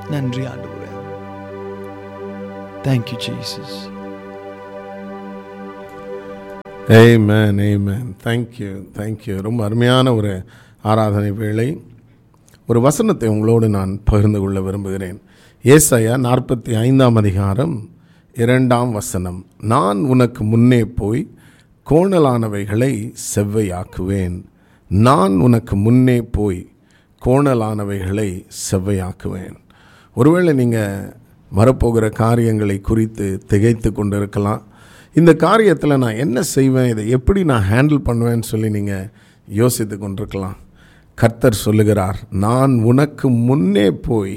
நன்றி ஆண்டவரே thank you Jesus ஏமேன் ஏமேன் தேங்க்யூ தேங்க்யூ ரொம்ப அருமையான ஒரு ஆராதனை வேளை ஒரு வசனத்தை உங்களோடு நான் பகிர்ந்து கொள்ள விரும்புகிறேன் ஏசாயா நாற்பத்தி ஐந்தாம் அதிகாரம் இரண்டாம் வசனம் நான் உனக்கு முன்னே போய் கோணலானவைகளை செவ்வையாக்குவேன் நான் உனக்கு முன்னே போய் கோணலானவைகளை செவ்வையாக்குவேன் ஒருவேளை நீங்கள் வரப்போகிற காரியங்களை குறித்து திகைத்து கொண்டிருக்கலாம் இந்த காரியத்தில் நான் என்ன செய்வேன் இதை எப்படி நான் ஹேண்டில் பண்ணுவேன்னு சொல்லி நீங்கள் யோசித்து கொண்டிருக்கலாம் கர்த்தர் சொல்லுகிறார் நான் உனக்கு முன்னே போய்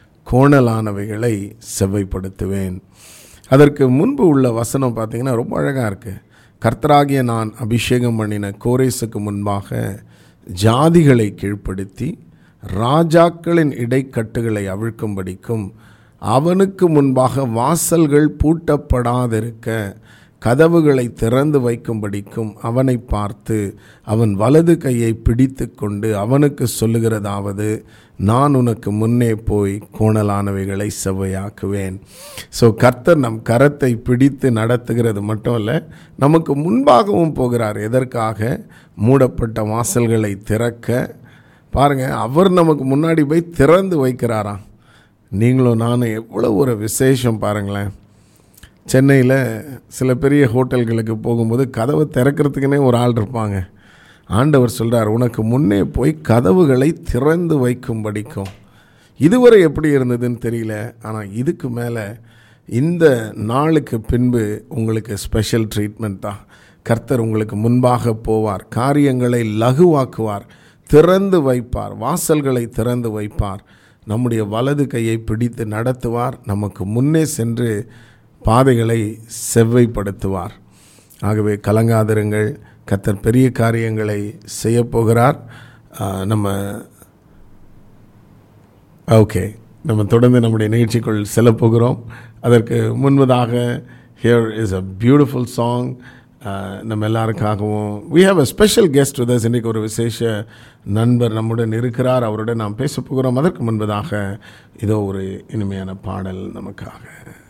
கோணலானவைகளை செவ்வைப்படுத்துவேன் அதற்கு முன்பு உள்ள வசனம் பார்த்தீங்கன்னா ரொம்ப அழகாக இருக்குது கர்த்தராகிய நான் அபிஷேகம் பண்ணின கோரேசுக்கு முன்பாக ஜாதிகளை கீழ்ப்படுத்தி ராஜாக்களின் இடைக்கட்டுகளை அவிழ்க்கும்படிக்கும் அவனுக்கு முன்பாக வாசல்கள் பூட்டப்படாதிருக்க கதவுகளை திறந்து வைக்கும்படிக்கும் அவனை பார்த்து அவன் வலது கையை பிடித்து கொண்டு அவனுக்கு சொல்லுகிறதாவது நான் உனக்கு முன்னே போய் கோணலானவைகளை செவ்வையாக்குவேன் ஸோ கர்த்தர் நம் கரத்தை பிடித்து நடத்துகிறது மட்டும் இல்லை நமக்கு முன்பாகவும் போகிறார் எதற்காக மூடப்பட்ட வாசல்களை திறக்க பாருங்கள் அவர் நமக்கு முன்னாடி போய் திறந்து வைக்கிறாராம் நீங்களும் நானும் எவ்வளோ ஒரு விசேஷம் பாருங்களேன் சென்னையில் சில பெரிய ஹோட்டல்களுக்கு போகும்போது கதவை திறக்கிறதுக்குனே ஒரு ஆள் இருப்பாங்க ஆண்டவர் சொல்கிறார் உனக்கு முன்னே போய் கதவுகளை திறந்து வைக்கும்படிக்கும் இதுவரை எப்படி இருந்ததுன்னு தெரியல ஆனால் இதுக்கு மேலே இந்த நாளுக்கு பின்பு உங்களுக்கு ஸ்பெஷல் ட்ரீட்மெண்ட் தான் கர்த்தர் உங்களுக்கு முன்பாக போவார் காரியங்களை லகுவாக்குவார் திறந்து வைப்பார் வாசல்களை திறந்து வைப்பார் நம்முடைய வலது கையை பிடித்து நடத்துவார் நமக்கு முன்னே சென்று பாதைகளை செவ்வைப்படுத்துவார் ஆகவே கலங்காதிருங்கள் கத்தர் பெரிய காரியங்களை செய்யப்போகிறார் நம்ம ஓகே நம்ம தொடர்ந்து நம்முடைய நிகழ்ச்சிக்குள் செல்ல போகிறோம் அதற்கு முன்பதாக here is a beautiful song நம்ம எல்லாருக்காகவும் we have a special guest with us இன்றைக்கு ஒரு விசேஷ நண்பர் நம்முடன் இருக்கிறார் அவருடன் நாம் பேச போகிறோம் அதற்கு முன்பதாக இதோ ஒரு இனிமையான பாடல் நமக்காக